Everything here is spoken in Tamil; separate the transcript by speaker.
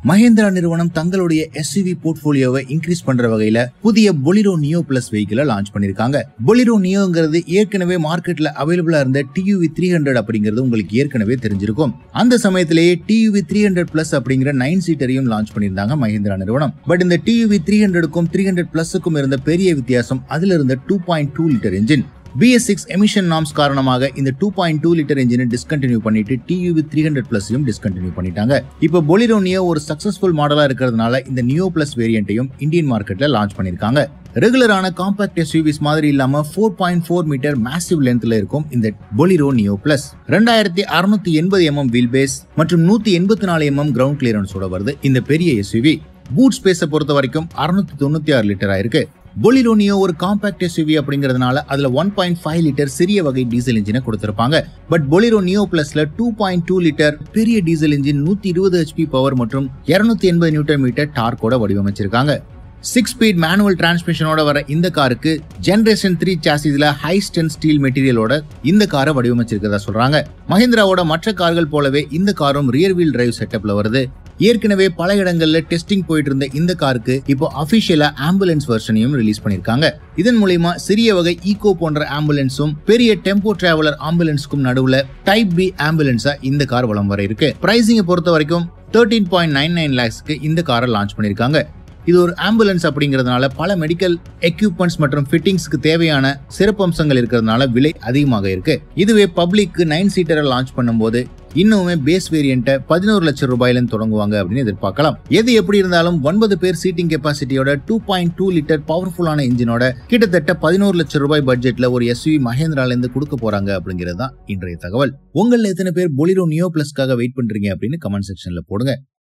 Speaker 1: மஹேந்திரா நிறுவனம் தங்களுடைய எஸ்யூவி போர்ட்போலியோவை இன்க்ரீஸ் பண்ற வகையில புதிய பொலிரோ நியோ பிளஸ் வெஹிக்கிளை லான்ச் பண்ணிருக்காங்க பொலிரோ நியோங்கிறது ஏற்கனவே மார்க்கெட்ல அவைலபிளா இருந்த டியூவி த்ரீ ஹண்ட்ரட் அப்படிங்கிறது உங்களுக்கு ஏற்கனவே தெரிஞ்சிருக்கும் அந்த சமயத்திலேயே டியூவி த்ரீ ஹண்ட்ரட் பிளஸ் அப்படிங்கிற நைன் சீட்டரையும் லான்ச் பண்ணியிருந்தாங்க மஹேந்திரா நிறுவனம் பட் இந்த டியூவி த்ரீ ஹண்ட்ரடுக்கும் த்ரீ ஹண்ட்ரட் பிளஸுக்கும் இருந்த பெரிய வித்தியாசம் அதுல இருந்த two point two litre engine BS six emission norms காரணமாக இந்த டூ பாயிண்ட் டூ லிட்டர் என்ஜினை டிஸ்கண்டினியூ பண்ணிட்டு டியூவி த்ரீ ஹண்ட்ரட் பிளஸையும் டிஸ்கண்டினியூ பண்ணிட்டாங்க இப்போ பொலிரோ நியோ ஒரு சக்சஸ்ஃபுல் மாடலா இருக்கிறதுனால இந்த நியோ பிளஸ் வேரியண்ட்டையும் இந்தியன் மார்க்கெட்ல லான்ச் பண்ணிருக்காங்க ரெகுலரான காம்பாக்ட் எஸ்யூவிஸ் மாதிரி இல்லாம four point four metre massive லென்த்ல இருக்கும் இந்த பொலிரோ நியோ பிளஸ் ரெண்டாயிரத்தி அறுநூத்தி எண்பது எம்எம் வீல் பேஸ் மற்றும் நூத்தி எண்பத்தி நாலு எம்எம் கிரவுண்ட் கிளியரன்ஸோட வருது இந்த பெரிய எஸ்யூவி பூட் ஸ்பேஸை பொறுத்த வரைக்கும் அறுநூத்தி தொண்ணூத்தி ஆறு லிட்டரா இருக்கு பொலிரோ நியோ ஒரு காம்பாக்ட் எஸ்யூவி அப்படிங்கிறதுனால அதுல ஒன் பாயிண்ட் ஃபைவ் லிட்டர் சிறிய வகை டீசல் இன்ஜினை கொடுத்திருப்பாங்க பட் பொலிரோ நியோ பிளஸ்ல டூ பாயிண்ட் டூ லிட்டர் பெரிய டீசல் இன்ஜின் நூத்தி இருபது ஹெச்பி பவர் மற்றும் இருநூத்தி எண்பது நியூட்டன் மீட்டர் டார்க்கோட வடிவமைச்சிருக்காங்க சிக்ஸ் ஸ்பீட் மேனுவல் டிரான்ஸ்மிஷனோட வர இந்த காருக்கு ஜெனரேஷன் த்ரீ சாசிஸ்ல ஹை ஸ்டென் ஸ்டீல் மெட்டீரியலோட இந்த காரை வடிவமைச்சிருக்கதா சொல்றாங்க மஹிந்திராவோட மற்ற கார்கள் போலவே இந்த காரும் ரியர் வீல் டிரைவ் செட்டப்ல வருது ஏற்கனவே பல இடங்கள்ல டெஸ்டிங் போயிட்டு இருந்த இந்த காருக்கு இப்போ அபிஷியலா ஆம்புலன்ஸ் வெர்ஷனையும் ரிலீஸ் பண்ணிருக்காங்க இதன் மூலியமா சிறிய வகை ஈகோ போன்ற ஆம்புலன்ஸும் பெரிய டெம்போ டிராவலர் ஆம்புலன்ஸ்க்கும் நடுவுல டைப் பி ஆம்புலன்ஸா இந்த கார் வலம் வர இருக்கு பிரைசிங்கை பொறுத்த வரைக்கும் தேர்ட்டீன் பாயிண்ட் நைன் நைன் லேக்ஸ்க்கு இந்த காரை லான்ச் பண்ணிருக்காங்க இது ஒரு ஆம்புலன்ஸ் அப்படிங்கிறதுனால பல மெடிக்கல் எக்யூப்மெண்ட்ஸ் மற்றும் ஃபிட்டிங்ஸ்க்கு தேவையான சிறப்பம்சங்கள் இருக்கிறதுனால விலை அதிகமாக இருக்கு இதுவே பப்ளிக்கு நைன் சீட்டரை லான்ச் பண்ணும்போது இன்னுமே பேஸ் வேரியண்ட்டை பதினோரு லட்சம் ரூபாயில தொடங்குவாங்க அப்படின்னு எதிர்பார்க்கலாம் எது எப்படி இருந்தாலும் ஒன்பது பேர் சீட்டிங் கெப்பாசிட்டியோட டூ பாயிண்ட் டூ லிட்டர் பவர்ஃபுல்லான இன்ஜினோட கிட்டத்தட்ட பதினோரு லட்சம் ரூபாய் பட்ஜெட்ல ஒரு எஸ்யூவி மஹேந்திரால இருந்து கொடுக்க போறாங்க அப்படிங்கிறது தான் இன்றைய தகவல் உங்கள எத்தனை பேர் பொலிரோ நியோ பிளஸ்க்காக வெயிட் பண்றீங்க அப்படின்னு கமெண்ட் செக்ஷன்ல போடுங்க